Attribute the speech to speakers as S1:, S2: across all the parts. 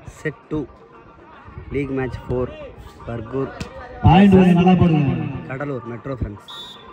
S1: Set two league match four Bargur
S2: point வந்து நல்லா போடுங்க
S1: கடலூர் மெட்ரோ ஃப்ரெண்ட்ஸ்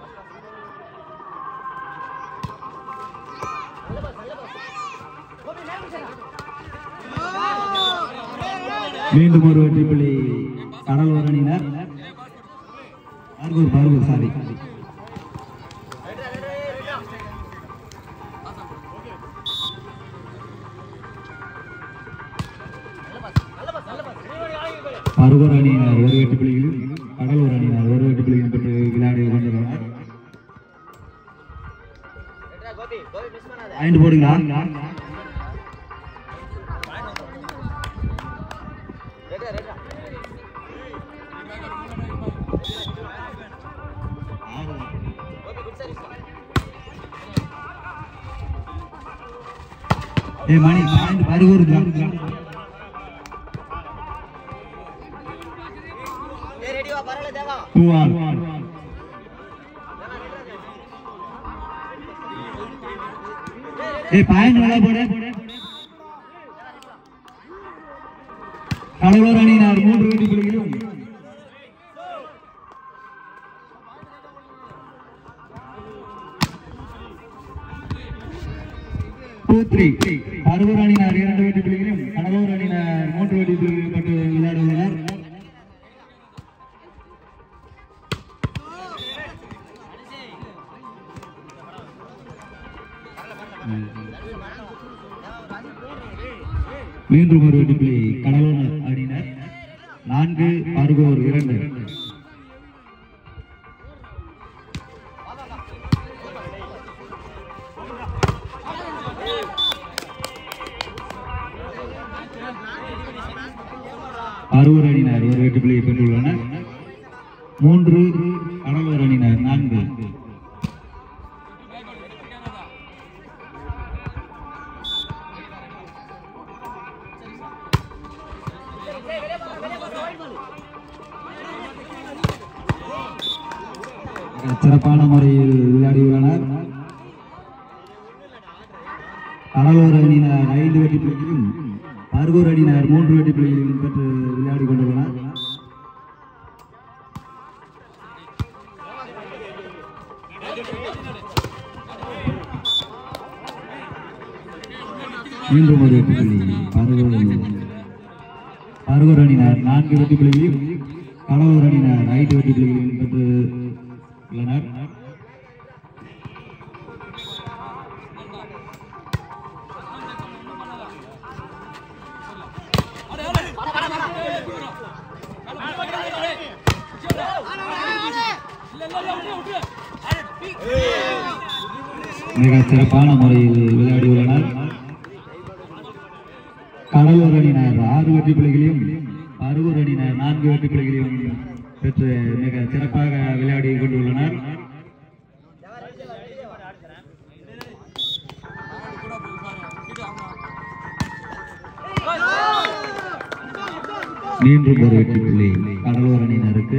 S2: மீண்டும் ஒரு வெற்றி புள்ளி கடலூர் அணியினர் பார்கூர் பார்கூர் சாரி பார்கூர் அணியினர் ஒரு வெற்றி புள்ளிகளும் கடலூர் அணியினர் ஒரு வெற்றி புள்ளிகளும் பெற்று விளையாடி கொண்டுள்ளனர் பாயிண்ட் போடுங்களா ஏ மணி பாயிண்ட் பருகூருக்கு டூ ஆல் ஏ பாயிண்ட் நல்லா போடு கடலூர் அணியினர் மூன்று வெற்றி புள்ளிகளும் டூ த்ரீ பருவூர் அணியினர் இரண்டு வெற்றி புள்ளிகளும் கடலூர் அணியினர் மூன்று வெற்றி புள்ளிகளும் பெற்று விளையாடுள்ளனர் மீண்டும் ஒரு வெற்றி புள்ளி கடலூர் அணியினர் நான்கு பருகூர் இரண்டு பருவூர் அணியினர் ஒரு வெற்றி புள்ளியை பெற்றுள்ளனர் மூன்று கடலூர் அணியினர் நான்கு சிறப்பான முறையில் விளையாடியுள்ளனர் கடலூர் அணியினர் ஐந்து வெற்றி புள்ளிகளையும் பர்கூர் அணியினர் மூன்று வெற்றி புள்ளிகளையும் பெற்று விளையாடி கொண்டுள்ளனர் மீண்டும் ஒரு வெற்றி புள்ளி பர்கூர் அணியினர். பர்கூர் அணியினர் நான்கு வெற்றி புள்ளிகளையும் கடலூர் அணியினர் ஐந்து வெற்றி புள்ளிகளையும் பெற்று உள்ளனர் மிக சிறப்பான முறையில் விளையாடியுள்ளனர் கடலூர் அணியினர் ஆறு வெற்றி புள்ளிகளையும் பருவூர் அணியினர் நான்கு வெற்றி புள்ளிகளையும் பெற்று மிக சிறப்பாக விளையாடி கொண்டுள்ளனர் மீண்டும் ஒரு வெற்றி புள்ளி கடலூர் அணியினருக்கு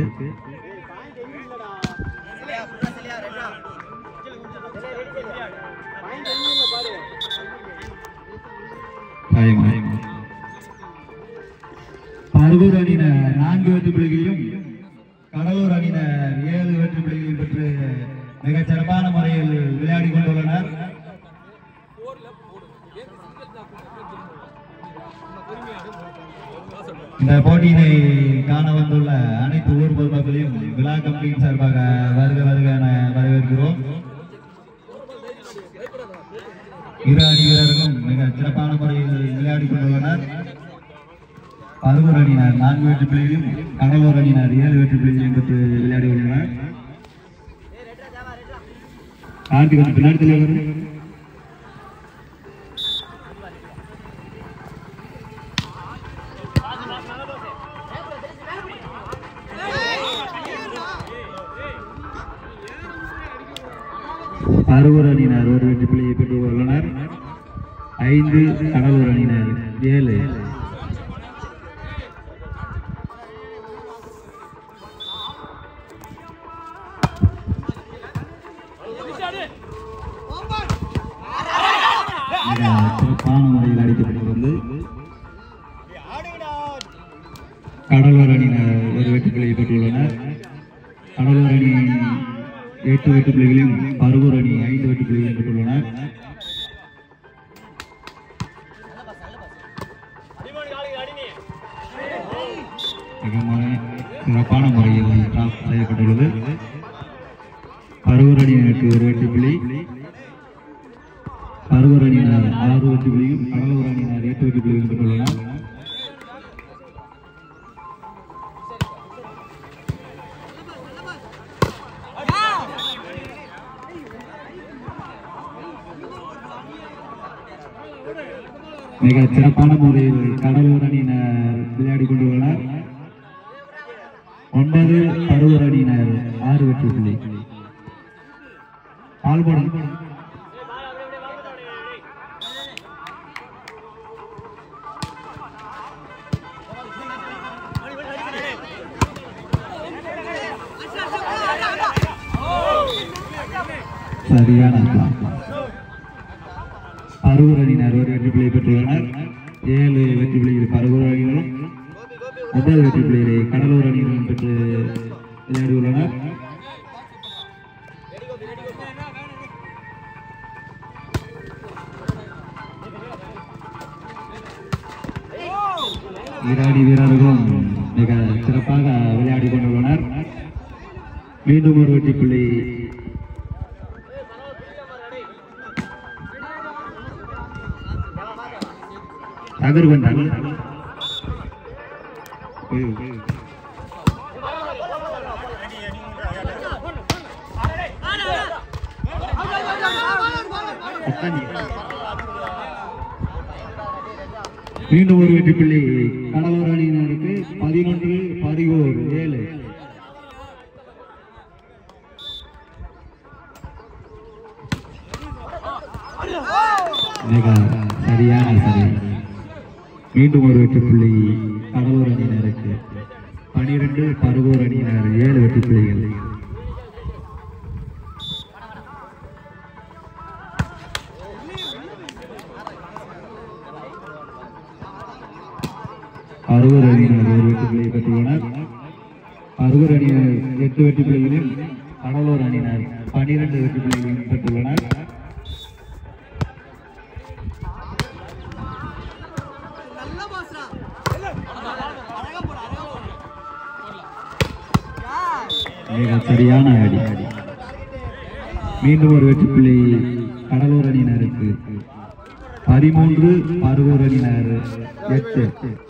S2: காயமா. பருவூர் அணியினர் நான்கு வெற்றி புள்ளிகளையும் கடலூர் அணியினர் ஏழு வெற்றி புள்ளிகளையும் பெற்று மிகச் சிறப்பான முறையில் விளையாடி கொண்டுள்ளனர் இந்த போட்டியினை காண வந்துள்ள அனைத்து ஊர் பொதுமக்களையும் விழா கமிட்டியின் சார்பாக வருக வருக என வரவேற்கிறோம் இரு அணி வீரர்களும் மிக சிறப்பான முறையில் விளையாடி கொண்டுள்ளனர் பருவூர் அணியினர் நான்கு வெற்றி புள்ளிகளையும் கடலூர் அணியினர் ஏழு வெற்றி புள்ளிகளையும் பெற்று விளையாடி உள்ளனர் கார்த்திக் கொஞ்சம் பின்னாடி தள்ளி வரும் பருவூர் அணியினர் ஒரு வெற்றி புள்ளியை பெற்று உள்ளனர் ஐந்து கடலூர் அணியினர் ஏழு மிக சிறப்பான முறையில் அடிக்கப்பட்டு வந்து கடலூர் அணியினர் ஒரு வெற்றி புள்ளியை பெற்றுள்ளனர் கடலூர் அணி எட்டு வெற்றி புள்ளிகளையும் பருவூர் அணி ஐந்து வெற்றி புள்ளிகளையும் பெற்றுள்ளனர் மிகமான சிறப்பான முறையில் டிராப் செய்யப்பட்டுள்ளது பருவூர் அணியினருக்கு ஒரு வெற்றி புள்ளி பருவூர் அணியினர் ஆறு வெற்றி புள்ளியும் கடலூர் அணியினர் எட்டு வெற்றி புள்ளியும் பெற்றுள்ளனர் மிக சிறப்பான முறையில் கடலூர் அணியினர் விளையாடி கொண்டுள்ளனர் ஒன்பது பருவூர் அணியினர் ஆறு வெற்றி புள்ளி ஆல்போடன் சரியான block. பருவூர் அணியினர் ஒரு வெற்றி புள்ளியை பெற்றுள்ளனர் ஏழு வெற்றி புள்ளிகள் பருவூர் அணியினரும் ஒன்பது வெற்றி புள்ளிகளை கடலூர் அணியினரும் பெற்று விளையாடியுள்ளனர் விராடி வீரர்களும் மிக சிறப்பாக விளையாடி கொண்டுள்ளனர் மீண்டும் ஒரு வெற்றி புள்ளி தகர்வன் மீண்டும் ஒரு வெற்றி புள்ளி கடலூர் அணியினருக்கு பதினொன்று பதிவோர் ஏழு மிக சரியான சரி மீண்டும் ஒரு வெற்றி புள்ளி கடலூர் அணியினருக்கு பனிரெண்டு பருவூர் அணியினர் ஏழு வெற்றி புள்ளிகள் பருவூர் அணியினர் ஒரு வெற்றி புள்ளியை பெற்றுள்ளனர் பருவூர் அணியினர் எட்டு வெற்றி புள்ளிகளையும் கடலூர் அணியினர் பனிரெண்டு வெற்றி புள்ளிகளையும் பெற்றுள்ளனர் மிக சரியான அடி மீண்டும் ஒரு வெற்றி புள்ளி கடலூர் அணியினருக்கு பதிமூன்று பருவூர் அணியினர் எட்டு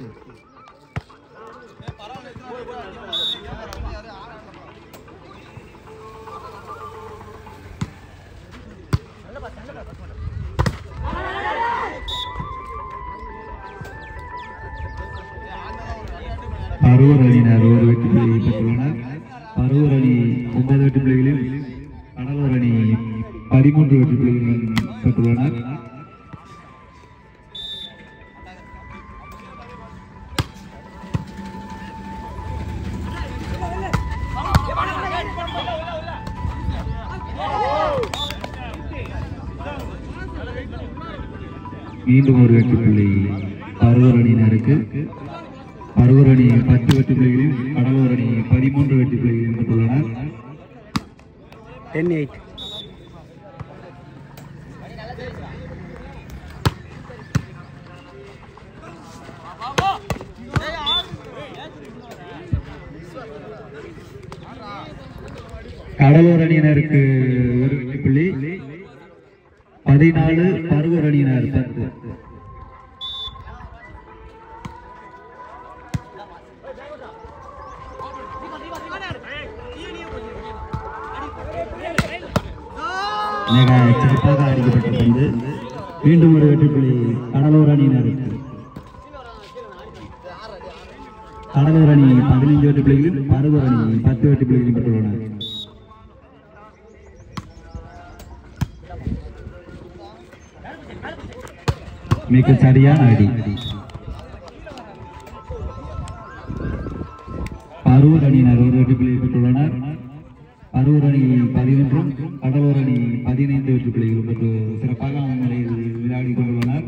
S2: பருவூர் அணியினர் ஒரு வெற்றி புள்ளியை பெற்றுள்ளனர் பருவூர் அணி ஒன்பது வெற்றி புள்ளிகளையும் கடலூர் அணி பதிமூன்று வெற்றி புள்ளிகளையும் பெற்றுள்ளனர் மீண்டும் ஒரு வெற்றி புள்ளி பருவூர் அணியினருக்கு பருவூர் அணி பத்து வெற்றி புள்ளிகளையும் கடலூர் அணி பதிமூன்று வெற்றி புள்ளிகளையும் பெற்றுள்ளனர்
S1: டென் எயிட்
S2: கடலூர் அணியினருக்கு ஒரு வெற்றி புள்ளி பதினாலு பருவூர் அணியினர் பத்து மிக சிறப்பாக அடிக்கப்பட்ட பந்து மீண்டும் ஒரு வெற்றி புள்ளி கடலூர் அணியினருக்கு கடலூர் அணி பதினைந்து வெற்றி புள்ளிகளும் பருவூர் அணி பத்து வெற்றி புள்ளிகளும் பெற்றுள்ளனர் மிக சரியான அடி பருவூர் அணியினர் ஒரு வெற்றி புள்ளியை பெற்றுள்ளனர் பருவூர் அணி பதினொன்றும் கடலூர் அணி பதினைந்து வெற்றி புள்ளிகளும் பெற்று சிறப்பாக முறையில் விளையாடி கொண்டுள்ளனர்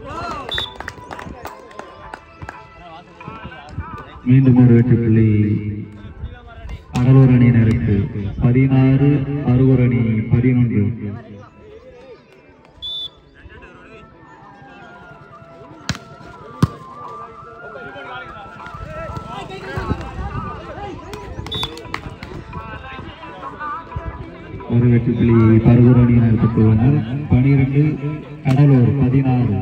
S2: மீண்டும் ஒரு வெற்றி புள்ளி கடலூர் அணியினருக்கு பதினாறு அறுவர் அணி பதினொன்று ஒரு வெற்றி புள்ளி பருவூர் அணியினர் பெற்றுள்ளனர் பனிரெண்டு கடலூர் பதினாறு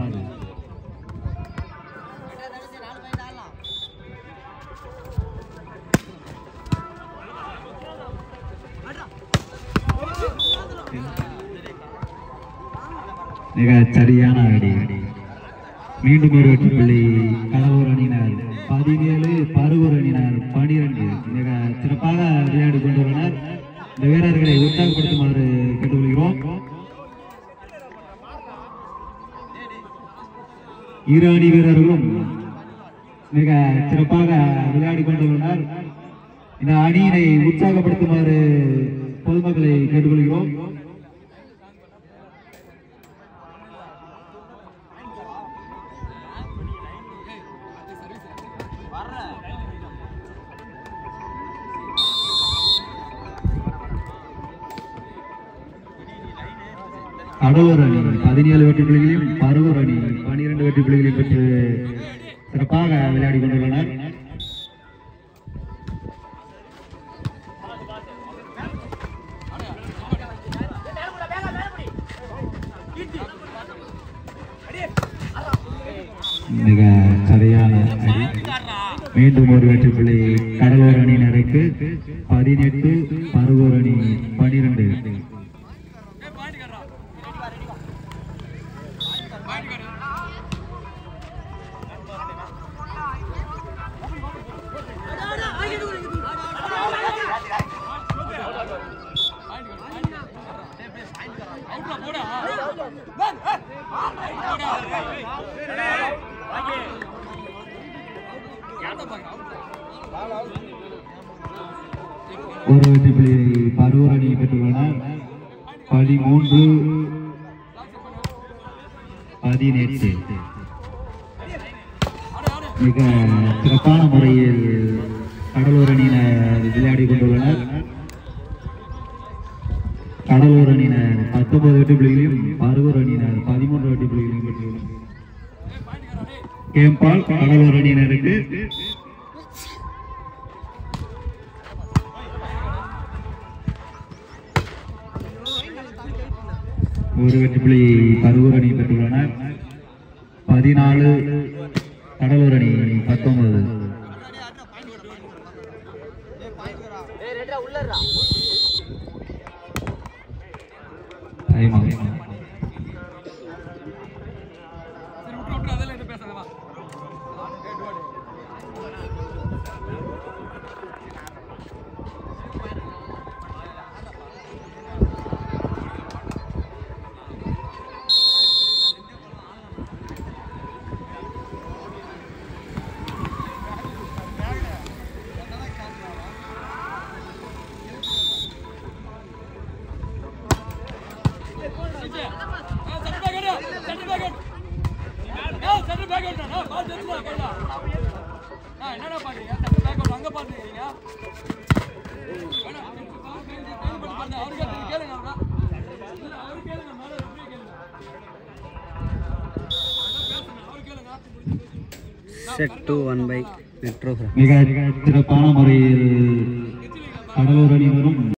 S2: மிக சரியான அடி மீண்டும் ஒரு வெற்றி புள்ளி கடலூர் அணியினர் பதினேழு பருவூர் அணியினர் பனிரெண்டு மிக சிறப்பாக விளையாடி கொண்டுள்ளனர் இந்த வீரர்களை உற்சாகப்படுத்துமாறு கேட்டுக்கொள்கிறோம் இரு அணி வீரர்களும் மிக சிறப்பாக விளையாடி கொண்டுள்ளனர் இந்த அணியினை உற்சாகப்படுத்துமாறு பொதுமக்களை கேட்டுக்கொள்கிறோம் கடலூர் அணி பதினேழு வெற்றி புள்ளிகளையும் பருவூர் அணி பனிரெண்டு வெற்றி புள்ளிகளையும் பெற்று சிறப்பாக விளையாடி கொண்டுள்ளனர் மிக சரியான அடி மீண்டும் ஒரு வெற்றி புள்ளி கடலூர் அணியினருக்கு பதினெட்டு பருவூர் அணி பனிரெண்டு ஒரு வெற்றி புள்ளியை பருவூர் அணி பெற்றுள்ளனர் பதிமூன்று பதினெட்டு மிக சிறப்பான முறையில் கடலூர் அணியினர் விளையாடி கொண்டுள்ளனர் கடலூர் அணியினர் பத்தொன்பது வெற்றி புள்ளிகளையும் பருவூர் அணியினர் பதிமூன்று வெற்றி புள்ளிகளையும் பெற்றுள்ளனர் கேம்பால் கடலூர் அணியினருக்கு ஒரு வெற்றி புள்ளி பருவூர் அணி பெற்றுள்ளனர் பதினாலு கடலூர் அணி பத்தொன்பது Time out.
S3: என்னடா பாக்குறீங்க சென்டர் பேக் அவுட் அங்க பாத்துக்கிறீங்க அவருக்கு கேளுங்க அவரா இல்ல அவரு கேளுங்க மேல ரெஃப்ரி கேளுங்க அவரு கேளுங்க
S1: set two one by metro
S2: மிக சிறப்பான முறையில் கடலூர் அணியினரும்